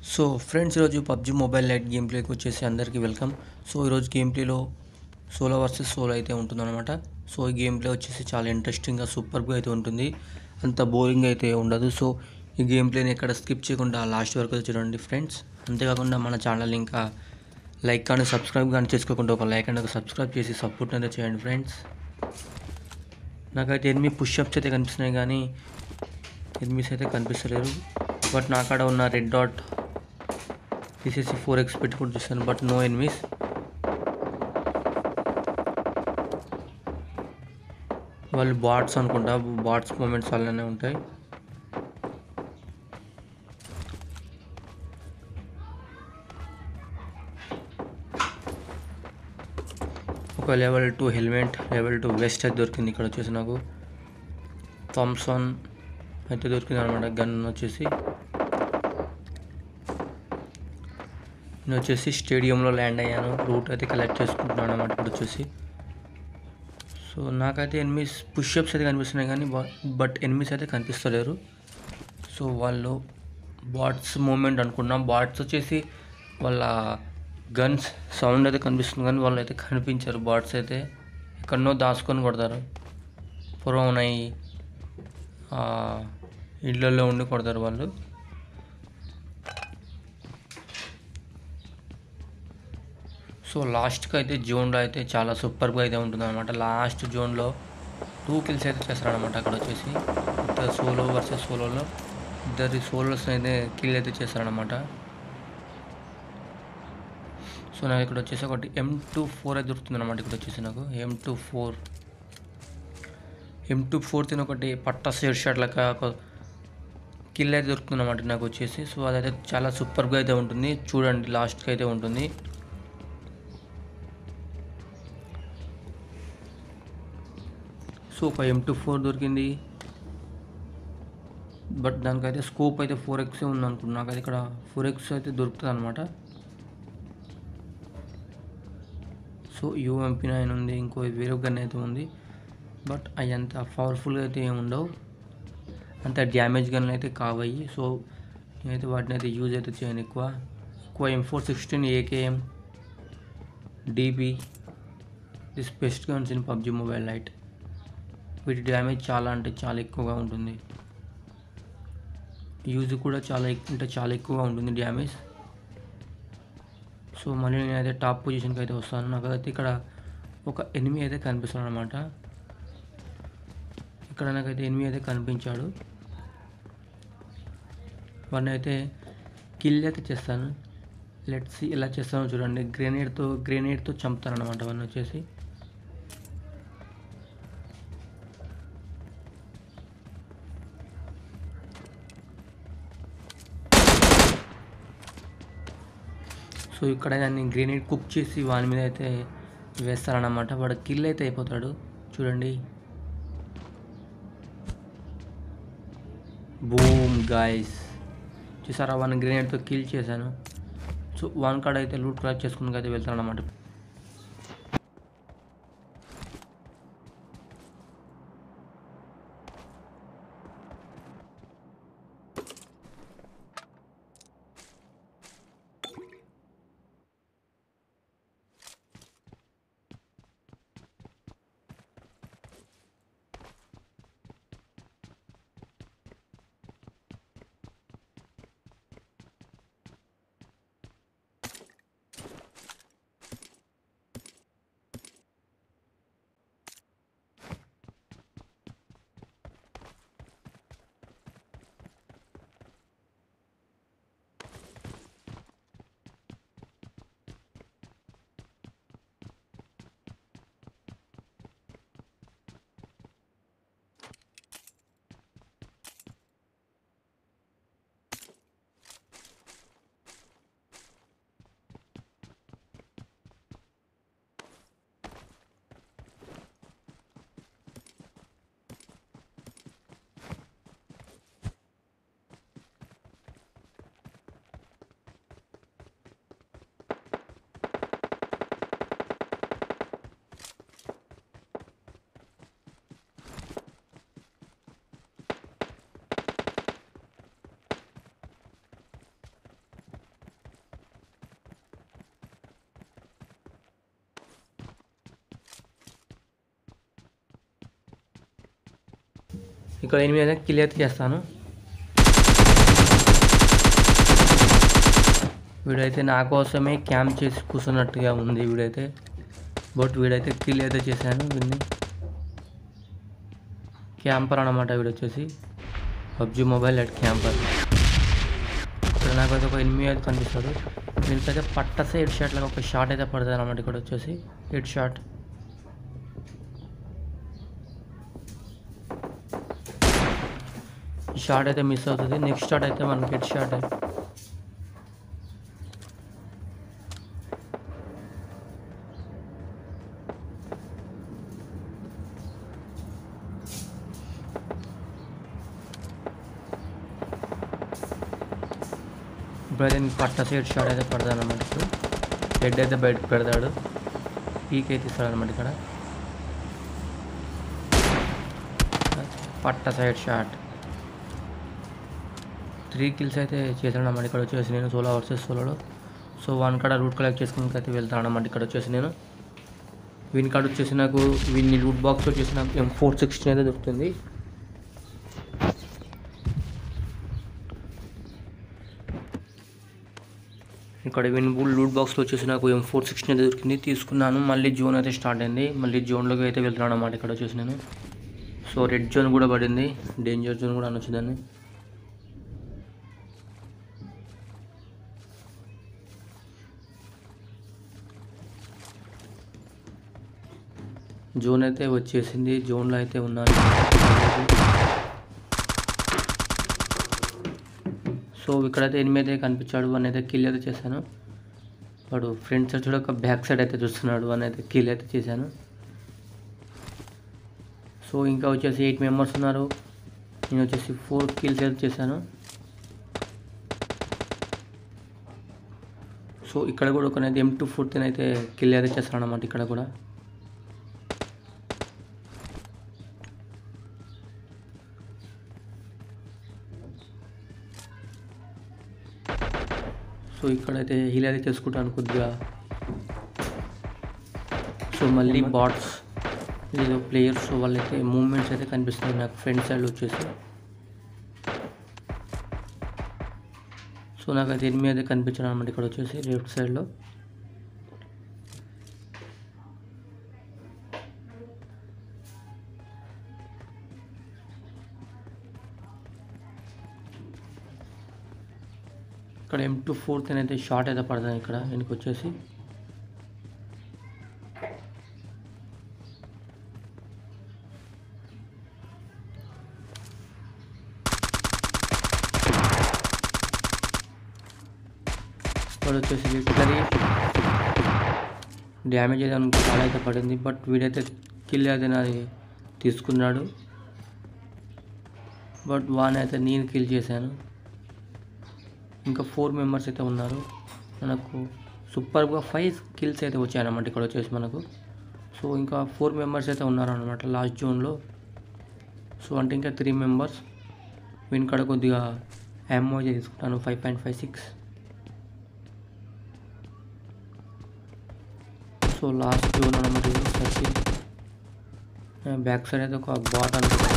so friends ఈరోజు PUBG mobile lite game ప్లేకి వచ్చేసి అందరికీ వెల్కమ్ సో ఈరోజు గేమ్ ప్లేలో సోలో వర్సెస్ సోలో అయితే ఉంటుందన్నమాట సో ఈ గేమ్ ప్లే వచ్చేసి చాలా ఇంట్రెస్టింగ్గా సూపర్గా అయితే ఉంటుంది అంత బోరింగ్ అయితే ఉండదు సో ఈ గేమ్ ప్లేని ఎక్కడ స్కిప్ చేయకుండా లాస్ట్ వరకు అయితే చూడండి ఫ్రెండ్స్ అంతేకాకుండా మన ఛానల్ ఇంకా లైక్ కానీ సబ్స్క్రైబ్ కానీ చేసుకోకుండా ఒక లైక్ అండ్ ఒక సబ్స్క్రైబ్ చేసి సపోర్ట్ అయితే చేయండి ఫ్రెండ్స్ నాకైతే ఎనిమిది పుష్అప్స్ అయితే కనిపిస్తున్నాయి కానీ ఎనిమిస్ అయితే కనిపిస్తలేరు బట్ నా కాడ ఉన్న రెడ్ డాట్ తీసేసి ఫోర్ ఎక్స్ పెట్టుకుంటూ చూస్తాను బట్ నో ఎనిమిస్ వాళ్ళు బాట్స్ అనుకుంటా బాట్స్ మూమెంట్స్ వల్లనే ఉంటాయి ఒక level two helmet level two vest అయితే దొరికింది ఇక్కడ వచ్చేసి నాకు థామ్సన్ అయితే దొరికింది అనమాట గన్ వచ్చేసి నేను వచ్చేసి స్టేడియంలో ల్యాండ్ అయ్యాను రూట్ అయితే కలెక్ట్ చేసుకుంటున్నాను అనమాట ఇప్పుడు వచ్చేసి సో నాకైతే ఎనిమిస్ పుష్అప్స్ అయితే కనిపిస్తున్నాయి కానీ బట్ ఎనిమిస్ అయితే కనిపిస్తలేరు సో వాళ్ళు బాట్స్ మూమెంట్ అనుకున్నాం బాట్స్ వచ్చేసి వాళ్ళ గన్స్ సౌండ్ అయితే కనిపిస్తుంది కానీ వాళ్ళు అయితే కనిపించారు బాట్స్ అయితే ఎక్కడనో దాచుకొని కొడతారు పూర్వం ఉన్నాయి ఇళ్ళల్లో ఉండి కొడతారు వాళ్ళు సో లాస్ట్కి అయితే జోన్లో అయితే చాలా సూపర్గా అయితే ఉంటుంది అనమాట లాస్ట్ జోన్లో టూ కిల్స్ అయితే చేస్తారనమాట అక్కడ వచ్చేసి ఇద్దరు సోలో వర్సెస్ సోలోలో ఇద్దరి సోలోస్ అయితే కిల్ అయితే చేస్తారనమాట సో నాకు ఇక్కడ వచ్చేసి ఒకటి ఎం టూ ఫోర్ అయితే దొరుకుతుంది అనమాట ఇక్కడ వచ్చేసి నాకు M two four M two four తిని ఒకటి పట్టా షేర్ షాట్ లెక్క ఒక కిల్ అయితే దొరుకుతుంది అనమాట నాకు వచ్చేసి సో అదైతే చాలా సూపర్గా అయితే ఉంటుంది చూడండి లాస్ట్కి అయితే ఉంటుంది సో ఒక ఎం టూ ఫోర్ దొరికింది బట్ దానికైతే స్కోప్ అయితే ఫోర్ ఎక్స్ ఉంది అనుకున్నా నాకైతే ఇక్కడ ఫోర్ ఎక్స్ అయితే దొరుకుతుంది అనమాట సో యూఎంపీ నైన్ ఉంది ఇంకో వేరే గన్ అయితే ఉంది బట్ అవి అంత పవర్ఫుల్గా అయితే ఏమి ఉండవు అంత డ్యామేజ్ గన్లు అయితే కావయి సో నేనైతే వాటిని అయితే యూజ్ అయితే చేయను ఎక్కువ ఎక్కువ M four sixteen AKM DB this best guns in PUBG mobile lite వీటి డ్యామేజ్ చాలా అంటే చాలా ఎక్కువగా ఉంటుంది యూజ్ కూడా చాలా ఎక్కువ అంటే చాలా ఎక్కువగా ఉంటుంది డ్యామేజ్ సో మళ్ళీ నేనైతే టాప్ పొజిషన్కి అయితే వస్తాను నాకు అయితే ఇక్కడ ఒక ఎనిమి అయితే కనిపిస్తాడు అనమాట ఇక్కడ నాకైతే ఎనిమి అయితే కనిపించాడు వాడిని అయితే కిల్ అయితే చేస్తాను లెట్స్ ఎలా చేస్తానో చూడండి గ్రెనేడ్తో గ్రెనేడ్తో చంపుతాను అనమాట వాడిని వచ్చేసి సో ఇక్కడ దాన్ని గ్రెనేడ్ కుక్ చేసి వాని మీద అయితే వేస్తారనమాట వాడు కిల్ అయితే అయిపోతాడు చూడండి బూమ్ గాయస్ చూసారా వాడిని గ్రెనేడ్తో కిల్ చేశాను సో వన్ కాడ అయితే లూట్ కలెక్ట్ చేసుకుని అయితే వెళ్తాను అనమాట ఇక్కడ ఎనిమిది అయితే కిల్ అయితే చేస్తాను వీడైతే నా కోసమే క్యాంప్ చేసి కూర్చున్నట్టుగా ఉంది వీడైతే బట్ వీడైతే కిల్ అయితే చేశాను వీడిని క్యాంపర్ అన్నమాట వీడు వచ్చేసి పబ్జి మొబైల్ అట్ క్యాంపర్ ఇక్కడ నాకైతే ఒక ఎనిమిది అయితే కనిపిస్తాడు వీడికైతే పట్టసే హెడ్ షాట్ లాగా ఒక షాట్ అయితే పడుతుంది అన్నమాట ఇక్కడ వచ్చేసి హెడ్ షాట్ ఈ షాట్ అయితే మిస్ అవుతుంది నెక్స్ట్ షాట్ అయితే మనకి హెడ్ షాట్ ఇప్పుడైతే నీకు పట్ట సైడ్ షాట్ అయితే పడతాను అనమాట ఇప్పుడు హెడ్ అయితే బయటకు పెడతాడు పీక్ అయితే ఇస్తాడు అనమాట ఇక్కడ పట్ట సైడ్ షాట్ త్రీ కిల్స్ అయితే చేశాను అన్నమాట ఇక్కడ వచ్చేసి నేను సోలో వర్సెస్ సోలోలో సో వన్ కాడ రూట్ కలెక్ట్ చేసుకుని అయితే వెళ్తాను అన్నమాట ఇక్కడ వచ్చేసి నేను వీని కాడ వచ్చేసి నాకు వీని రూట్ బాక్స్ వచ్చేసి నాకు ఎం ఫోర్ సిక్స్టీన్ అయితే దొరుకుతుంది ఇక్కడ విన్బుల్ లూట్ బాక్స్లో వచ్చేసి నాకు ఎం ఫోర్ సిక్స్టీన్ అయితే దొరికింది తీసుకున్నాను మళ్ళీ జోన్ అయితే స్టార్ట్ అయింది మళ్ళీ జోన్లోకి అయితే వెళ్తున్నాను అన్నమాట ఇక్కడ వచ్చేసి నేను సో రెడ్ జోన్ కూడా పడింది డేంజర్ జోన్ కూడా అనొచ్చు దాన్ని జోన్ అయితే వచ్చేసింది జోన్లో అయితే ఉన్నాను సో ఇక్కడైతే ఎనిమిది అయితే కనిపించాడు అని అయితే కిల్ అయితే చేశాను వాడు ఫ్రంట్ సైడ్ చూడ ఒక బ్యాక్ సైడ్ అయితే చూస్తున్నాడు అని అయితే కిల్ అయితే చేశాను సో ఇంకా వచ్చేసి ఎయిట్ మెంబర్స్ ఉన్నారు నేను వచ్చేసి ఫోర్ కిల్స్ అయితే చేశాను సో ఇక్కడ కూడా ఒక ఎం టూ ఫోర్టీన్ అయితే కిల్ అయితే చేస్తాను అన్నమాట ఇక్కడ కూడా సో ఇక్కడైతే హీల్ అయితే చేసుకుంటాను కొద్దిగా సో మళ్ళీ బాట్స్ ఏదో ప్లేయర్స్ వాళ్ళైతే మూమెంట్స్ అయితే కనిపిస్తున్నాయి నాకు ఫ్రంట్ సైడ్ వచ్చేసి సో నాకు అయితే ఎనిమిది అయితే కనిపించాను అనమాట ఇక్కడ వచ్చేసి లెఫ్ట్ సైడ్లో ఇక్కడ ఎం టూ ఫోర్త్ అయితే షార్ట్ అయితే పడతాను ఇక్కడ వెనక్కి వచ్చేసి ఇక్కడ వచ్చేసి లిటరీ డ్యామేజ్ అయితే అనుకో చాలా అయితే పడింది బట్ వీడైతే కిల్ అయితే నాది తీసుకున్నాడు బట్ వాన్ అయితే నేను కిల్ చేశాను ఇంకా ఫోర్ మెంబర్స్ అయితే ఉన్నారు మనకు సూపర్గా ఫైవ్ కిల్స్ అయితే వచ్చాయన్నమాట ఇక్కడ వచ్చేసి మనకు సో ఇంకా ఫోర్ మెంబర్స్ అయితే ఉన్నారు అనమాట లాస్ట్ జోన్లో సో అంటే ఇంకా త్రీ మెంబర్స్ వీని కాడ కొద్దిగా అమో తీసుకుంటాను five point five six so last zone అనమాట ఇది సర్కిల్ బ్యాక్ సైడ్ అయితే ఒక బాట్ అనుకుంటాను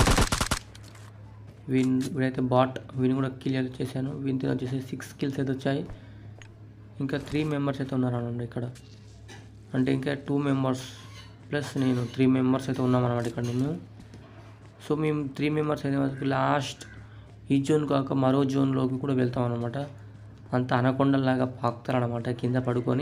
వీన్ వీడైతే బాట్ వీని కూడా క్లియర్ చేశాను వీనితో వచ్చేసి సిక్స్ స్కిల్స్ అయితే వచ్చాయి ఇంకా త్రీ మెంబర్స్ అయితే ఉన్నారు అన్నమాట ఇక్కడ అంటే ఇంకా టూ మెంబర్స్ ప్లస్ నేను త్రీ మెంబర్స్ అయితే ఉన్నామన్నమాట ఇక్కడ మేము సో మేము త్రీ మెంబర్స్ అయితే మనకి లాస్ట్ ఈ జోన్ కాక మరో జోన్లోకి కూడా వెళ్తాం అనమాట అంత అనకొండలాగా పాకుతారనమాట కింద పడుకొని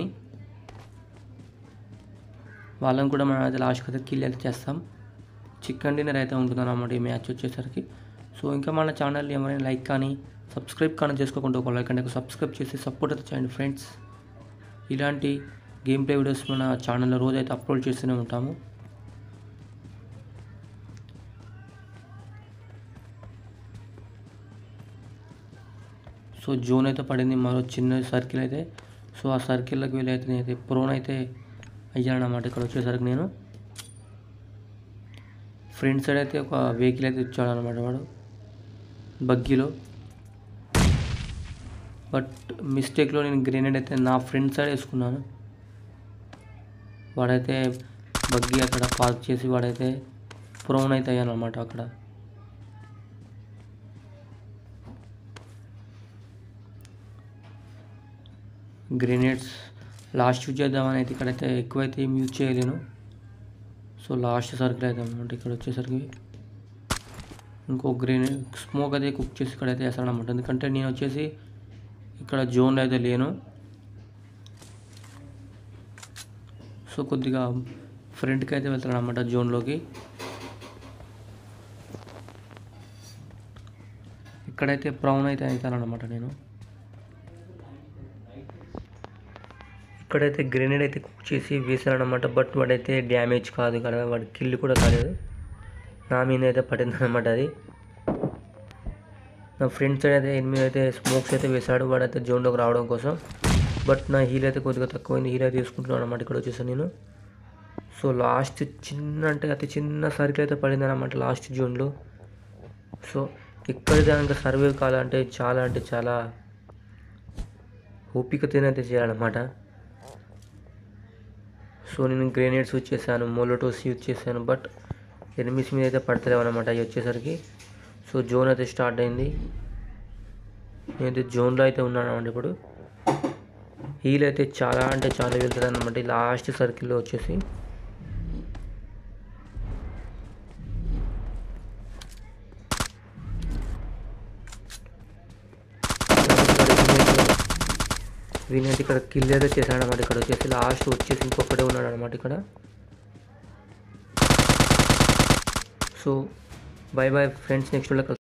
వాళ్ళని కూడా మనం అయితే లాస్ట్కి అయితే కిల్ అయితే చేస్తాం చికెన్ డిన్నర్ అయితే ఉంటుంది అన్నమాట ఈ మ్యాచ్ వచ్చేసరికి సో ఇంకా మన ఛానల్ ఏమైనా లైక్ కానీ సబ్స్క్రైబ్ కానీ చేసుకోకుండా ఒక లైక్ అంటే సబ్స్క్రైబ్ చేసి సపోర్ట్ అయితే చేయండి ఫ్రెండ్స్ ఇలాంటి గేమ్ ప్లే వీడియోస్ మన ఛానల్లో రోజు అయితే అప్లోడ్ చేస్తూనే ఉంటాము సో జోన్ అయితే పడింది మరో చిన్న సర్కిల్ అయితే సో ఆ సర్కిల్లోకి వెళ్ళి అయితే నేనైతే ప్రోన్ అయితే అయ్యాను అన్నమాట ఇక్కడ వచ్చేసరికి నేను ఫ్రంట్ సైడ్ అయితే ఒక వెహికల్ అయితే ఇచ్చాడు అనమాట వాడు బగ్గీలో బట్ మిస్టేక్లో నేను గ్రెనేడ్ అయితే నా ఫ్రంట్ సైడ్ వేసుకున్నాను వాడైతే బగ్గీ అక్కడ పార్క్ చేసి వాడైతే ప్రోన్ అయితే అయ్యాను అనమాట అక్కడ గ్రెనేడ్స్ లాస్ట్ యూజ్ చేద్దామని అయితే ఇక్కడైతే ఎక్కువైతే ఏం యూజ్ చేయలేను సో లాస్ట్ సర్కిల్ అయితే అనమాట ఇక్కడ వచ్చేసరికి ఇంకో గ్రెనేడ్ స్మోక్ అయితే కుక్ చేసి ఇక్కడైతే వేస్తాను అనమాట ఎందుకంటే నేను వచ్చేసి ఇక్కడ జోన్లో అయితే లేను సో కొద్దిగా ఫ్రంట్కి అయితే వెళ్తాను అనమాట జోన్లోకి ఇక్కడైతే బ్రౌన్ అయితే అవుతాను అనమాట నేను ఇక్కడైతే గ్రెనేడ్ అయితే కుక్ చేసి వేసాను అనమాట బట్ వాడైతే డ్యామేజ్ కాదు ఇక్కడ వాడి కిల్ కూడా కాలేదు నా మీద అయితే పడింది అనమాట అది నా ఫ్రెండ్ సైడ్ అయితే ఎనిమిది అయితే స్మోక్స్ అయితే వేశాడు వాడైతే జోన్లోకి రావడం కోసం బట్ నా హీల్ అయితే కొద్దిగా తక్కువైంది హీల్ అయితే తీసుకుంటున్నాను అనమాట ఇక్కడ వచ్చేసాను నేను సో లాస్ట్ చిన్న అంటే అతి చిన్న సర్కిల్ అయితే పడింది అనమాట లాస్ట్ జోన్లో సో ఇక్కడ దానికి సర్వే కావాలంటే చాలా అంటే చాలా ఓపికతోనైతే చేయాలన్నమాట సో నేను గ్రెనేడ్స్ యూజ్ చేశాను మోలోటోస్ యూజ్ చేశాను బట్ ఎనిమిస్ మీద అయితే పడతలేవు అనమాట అవి వచ్చేసరికి సో జోన్ అయితే స్టార్ట్ అయింది నేనైతే జోన్లో అయితే ఉన్నాను అనమాట ఇప్పుడు హీల్ అయితే చాలా అంటే చాలా వెళ్తుంది అనమాట లాస్ట్ సర్కిల్లో వచ్చేసి వీనైతే ఇక్కడ కిల్ అయితే చేశాడు అనమాట ఇక్కడ వచ్చేసి లాస్ట్ వచ్చేసి ఇంకొకటే ఉన్నాడు అనమాట ఇక్కడ so bye bye friends next